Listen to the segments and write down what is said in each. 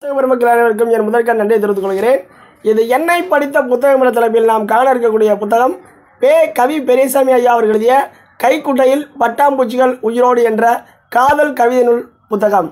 புத்தக பெருமக்கள் அனைவருக்கும் என் முதற்க நன்றியை தெரிவித்துக் கொள்கிறேன் இது என்னை படித்த புத்தகம் என்ற தலைப்பில் நாம் காண இருக்கக்கூடிய புத்தகம் பே கவி பெரியசாமி ஐயா அவர் எழுதிய கைக்குட்டையில் பட்டாம்பூச்சிகள் உயிரோடு என்ற காதல் கவிதை நூல் புத்தகம்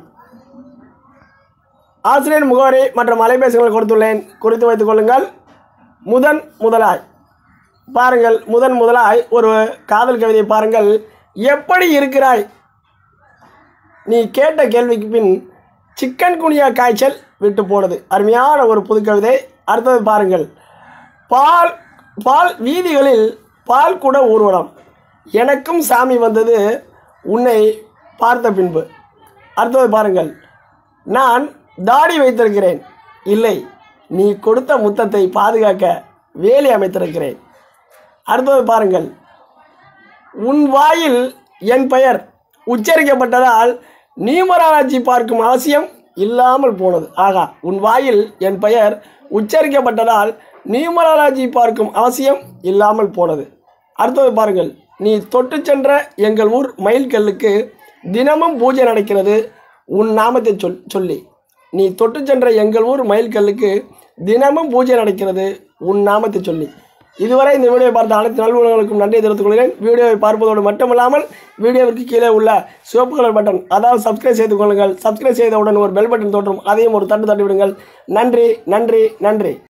ஆசிரியர் முகவரி மற்றும் அலைபேசிகள் கொடுத்துள்ளேன் குறித்து வைத்துக் கொள்ளுங்கள் முதன் முதலாய் பாருங்கள் முதன் முதலாய் ஒரு காதல் கவிதை பாருங்கள் எப்படி இருக்கிறாய் நீ கேட்ட கேள்விக்கு பின் சிக்கன் குனியா காய்ச்சல் விட்டு போனது அருமையான ஒரு புது கவிதை அடுத்தது பாருங்கள் பால் பால் வீதிகளில் பால் கூட ஊர்வலம் எனக்கும் சாமி வந்தது உன்னை பார்த்த பின்பு அடுத்தது பாருங்கள் நான் தாடி வைத்திருக்கிறேன் இல்லை நீ கொடுத்த முத்தத்தை பாதுகாக்க வேலி அமைத்திருக்கிறேன் அடுத்தது பாருங்கள் உன் வாயில் என் பெயர் உச்சரிக்கப்பட்டதால் நியூமராலஜி பார்க்கும் அவசியம் இல்லாமல் போனது ஆகா உன் வாயில் என் பெயர் உச்சரிக்கப்பட்டதால் நியூமராலஜி பார்க்கும் அவசியம் இல்லாமல் போனது அடுத்தது பாருங்கள் நீ தொட்டு சென்ற எங்கள் ஊர் மயில்கல்லுக்கு தினமும் பூஜை நடக்கிறது உன் நாமத்தை சொல் சொல்லி நீ தொட்டு சென்ற எங்கள் ஊர் மயில்கல்லுக்கு தினமும் பூஜை நடக்கிறது உன் நாமத்தை சொல்லி இதுவரை இந்த வீடியோவை பார்த்த அனைத்து நல்வுணர்களுக்கும் நன்றியை தெரிவித்துக் கொள்கிறேன் வீடியோவை பார்ப்பதோடு மட்டுமல்லாமல் வீடியோவிற்கு கீழே உள்ள சிவப்பு கலர் பட்டன் அதாவது சப்ஸ்கிரைப் செய்து கொள்ளுங்கள் சப்ஸ்கிரைப் செய்தவுடன் ஒரு பெல் பட்டன் தோன்றும் அதையும் ஒரு தட்டு தட்டி விடுங்கள் நன்றி நன்றி நன்றி